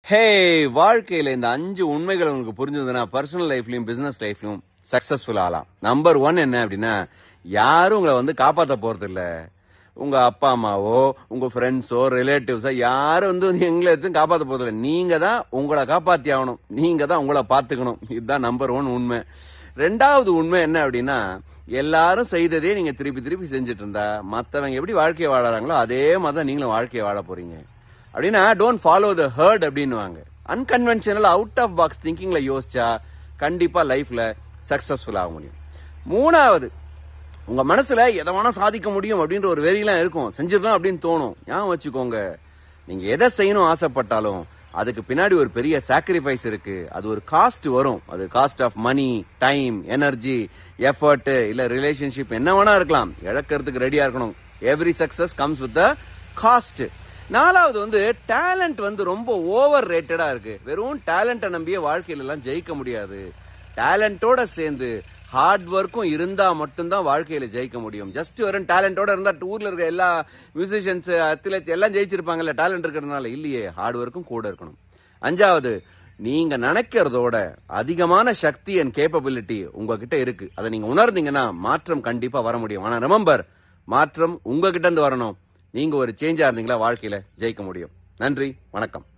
ஹே வாழ்க்கையில இந்த அஞ்சு உண்மைகள் உங்களுக்கு புரிஞ்சதுன்னா பர்சனல் லைஃப்லயும் பிசினஸ் லைஃப்லயும் சக்சஸ்ஃபுல் ஆகலாம் நம்பர் ஒன் என்ன அப்படின்னா யாரும் உங்களை வந்து காப்பாத்த போறது இல்ல உங்க அப்பா அம்மாவோ உங்க ஃப்ரெண்ட்ஸோ ரிலேட்டிவ்ஸோ யாரும் வந்து எங்களை எடுத்து காப்பாத்த போறது இல்ல நீங்க தான் உங்களை காப்பாத்தி ஆகணும் நீங்க தான் உங்களை பாத்துக்கணும் இதுதான் நம்பர் ஒன் உண்மை ரெண்டாவது உண்மை என்ன அப்படின்னா எல்லாரும் செய்ததே நீங்க திருப்பி திருப்பி செஞ்சுட்டு இருந்தா மத்தவங்க எப்படி வாழ்க்கையை வாழறாங்களோ அதே மாதிரி தான் நீங்களும் வாழ்க்கையை வாழ போறீங்க அப்படின்னா டோன்ட் ஃபாலோ த ஹர்ட் அப்படின்னுவாங்க அன்கன்வென்ஷனல் அவுட் ஆஃப் பாக்ஸ் திங்கிங்ல யோசிச்சா கண்டிப்பா லைஃப்ல சக்சஸ்ஃபுல் ஆக முடியும் மூணாவது உங்க மனசுல எதை வேணா சாதிக்க முடியும் அப்படின்ற ஒரு வெறியெல்லாம் இருக்கும் செஞ்சிடலாம் அப்படின்னு தோணும் ஞாபகம் வச்சுக்கோங்க நீங்க எதை செய்யணும் ஆசைப்பட்டாலும் அதுக்கு பின்னாடி ஒரு பெரிய சாக்ரிஃபைஸ் இருக்கு அது ஒரு காஸ்ட் வரும் அது cost of money time energy effort இல்ல ரிலேஷன்ஷிப் என்ன வேணா இருக்கலாம் இழக்கிறதுக்கு ரெடியா இருக்கணும் every success comes with cost நாலாவது வந்து டேலண்ட் வந்து ரொம்ப ஓவர் ரேட்டடா இருக்கு வெறும் டேலண்ட்டை நம்பியே வாழ்க்கையில எல்லாம் ஜெயிக்க முடியாது டேலண்டோட சேர்ந்து ஹார்ட் ஒர்க்கும் இருந்தா மட்டும்தான் வாழ்க்கையில ஜெயிக்க முடியும் ஜஸ்ட் வெறும் டேலண்டோட இருந்தா ஊர்ல இருக்க எல்லா மியூசிஷியன்ஸ் அத்லெட்ஸ் எல்லாம் ஜெயிச்சிருப்பாங்கல்ல டேலண்ட் இருக்கிறதுனால இல்லையே ஹார்ட் ஒர்க்கும் கூட இருக்கணும் அஞ்சாவது நீங்க நினைக்கிறதோட அதிகமான சக்தி அண்ட் கேப்பபிலிட்டி உங்ககிட்ட இருக்கு அதை நீங்க உணர்ந்தீங்கன்னா மாற்றம் கண்டிப்பா வர முடியும் ஆனா ரிமெம்பர் மாற்றம் உங்ககிட்ட இருந்து வரணும் நீங்க ஒரு சேஞ்சா இருந்தீங்களா வாழ்க்கையில ஜெயிக்க முடியும் நன்றி வணக்கம்